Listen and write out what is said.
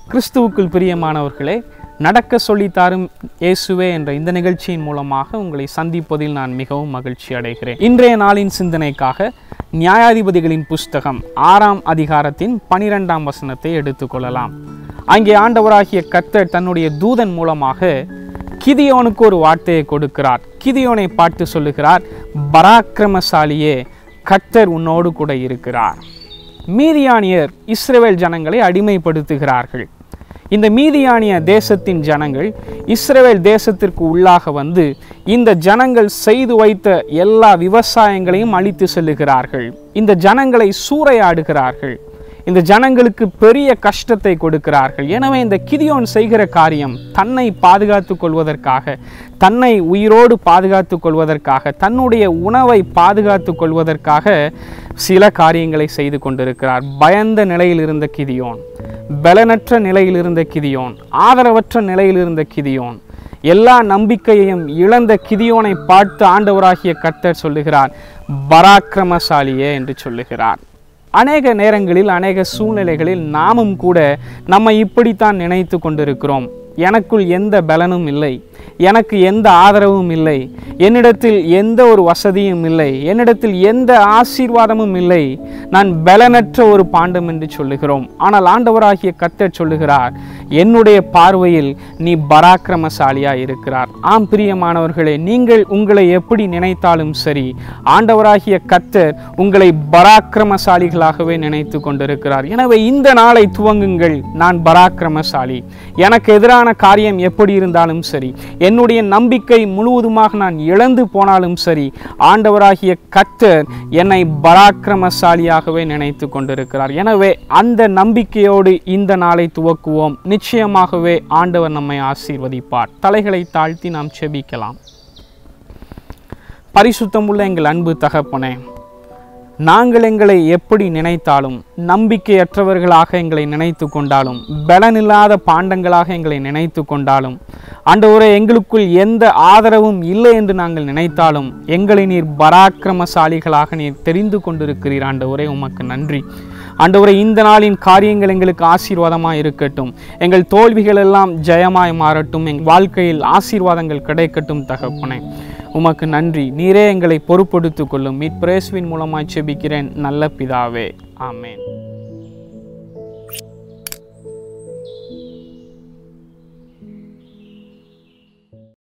கிறிஸ்துவுக்குள் பிரியமானவர்களே நடக்க சொல்லித்தாரும் இயேசுவே என்ற இந்த நிகழ்ச்சியின் மூலமாக உங்களை சந்திப்பதில் நான் மிகவும் மகிழ்ச்சி அடைகிறேன் இன்றைய நாளின் சிந்தனைக்காக நியாயாதிபதிகளின் புஸ்தகம் ஆறாம் அதிகாரத்தின் பனிரெண்டாம் வசனத்தை எடுத்துக்கொள்ளலாம் அங்கே ஆண்டவராகிய கர்த்தர் தன்னுடைய தூதன் மூலமாக கிதியோனுக்கு ஒரு வார்த்தையை கொடுக்கிறார் கிதியோனை பார்த்து சொல்லுகிறார் பராக்கிரமசாலியே கர்த்தர் உன்னோடு கூட இருக்கிறார் மீதியானியர் இஸ்ரவேல் ஜனங்களை அடிமைப்படுத்துகிறார்கள் இந்த மீதியானிய தேசத்தின் ஜனங்கள் இஸ்ரவேல் தேசத்திற்கு உள்ளாக வந்து இந்த ஜனங்கள் செய்து வைத்த எல்லா விவசாயங்களையும் அழித்து செல்லுகிறார்கள் இந்த ஜனங்களை சூறையாடுகிறார்கள் இந்த ஜனங்களுக்கு பெரிய கஷ்டத்தை கொடுக்கிறார்கள் எனவே இந்த கிதியோன் செய்கிற காரியம் தன்னை பாதுகாத்து கொள்வதற்காக தன்னை உயிரோடு பாதுகாத்து கொள்வதற்காக தன்னுடைய உணவை பாதுகாத்து கொள்வதற்காக சில காரியங்களை செய்து கொண்டிருக்கிறார் பயந்த நிலையில் இருந்த கிதியோன் பலனற்ற நிலையில் இருந்த கிதியோன் ஆதரவற்ற நிலையில் இருந்த கிதியோன் எல்லா நம்பிக்கையையும் இழந்த கிதியோனை பார்த்து ஆண்டவராகிய கர்த்தர் சொல்லுகிறார் பராக்கிரமசாலியே என்று சொல்லுகிறார் அநேக நேரங்களில் அநேக சூழ்நிலைகளில் நாமும் கூட நம்மை இப்படித்தான் நினைத்து கொண்டிருக்கிறோம் எனக்குள் எந்த பலனும் இல்லை எனக்கு எந்த ஆதரவும் இல்லை என்னிடத்தில் எந்த ஒரு வசதியும் இல்லை என்னிடத்தில் எந்த ஆசீர்வாதமும் இல்லை நான் பலனற்ற ஒரு பாண்டம் என்று சொல்லுகிறோம் ஆனால் ஆண்டவராகிய கர்த்தர் சொல்லுகிறார் என்னுடைய பார்வையில் நீ பராக்கிரமசாலியா இருக்கிறார் ஆம் பிரியமானவர்களே நீங்கள் உங்களை எப்படி நினைத்தாலும் சரி ஆண்டவராகிய கர்த்தர் உங்களை பராக்கிரமசாலிகளாகவே நினைத்து கொண்டிருக்கிறார் எனவே இந்த நாளை துவங்குங்கள் நான் பராக்கிரமசாலி எனக்கு எதிரான காரியம் எப்படி இருந்தாலும் சரி என்னுடைய நம்பிக்கை முழுவதுமாக நான் இழந்து போனாலும் சரி ஆண்டவராகிய கர்த்தர் என்னை பராக்கிரமசாலியாகவே நினைத்து கொண்டிருக்கிறார் எனவே அந்த நம்பிக்கையோடு இந்த நாளை துவக்குவோம் நிச்சயமாகவே ஆண்டவர் நம்மை ஆசீர்வதிப்பார் தலைகளை தாழ்த்தி நாம் செபிக்கலாம் பரிசுத்தமுள்ள எங்கள் அன்பு தகப்பனே நாங்கள் எங்களை எப்படி நினைத்தாலும் நம்பிக்கையற்றவர்களாக எங்களை நினைத்து கொண்டாலும் பலனில்லாத பாண்டங்களாக எங்களை நினைத்து கொண்டாலும் ஆண்டவரே எங்களுக்குள் எந்த ஆதரவும் இல்லை என்று நாங்கள் நினைத்தாலும் எங்களை நீர் பராக்கிரமசாலிகளாக நீர் தெரிந்து கொண்டிருக்கிறீர் ஆண்டவரே உமக்கு நன்றி ஆண்டவரே இந்த நாளின் காரியங்கள் எங்களுக்கு ஆசீர்வாதமாக இருக்கட்டும் எங்கள் தோல்விகள் எல்லாம் ஜெயமாய் மாறட்டும் எங்கள் வாழ்க்கையில் ஆசீர்வாதங்கள் கிடைக்கட்டும் தகப்பனே உமக்கு நன்றி நீரே எங்களை பொறுப்படுத்திக் கொள்ளும் மீட்பிரேசுவின் மூலமாய் செபிக்கிறேன் நல்ல பிதாவே ஆமேன்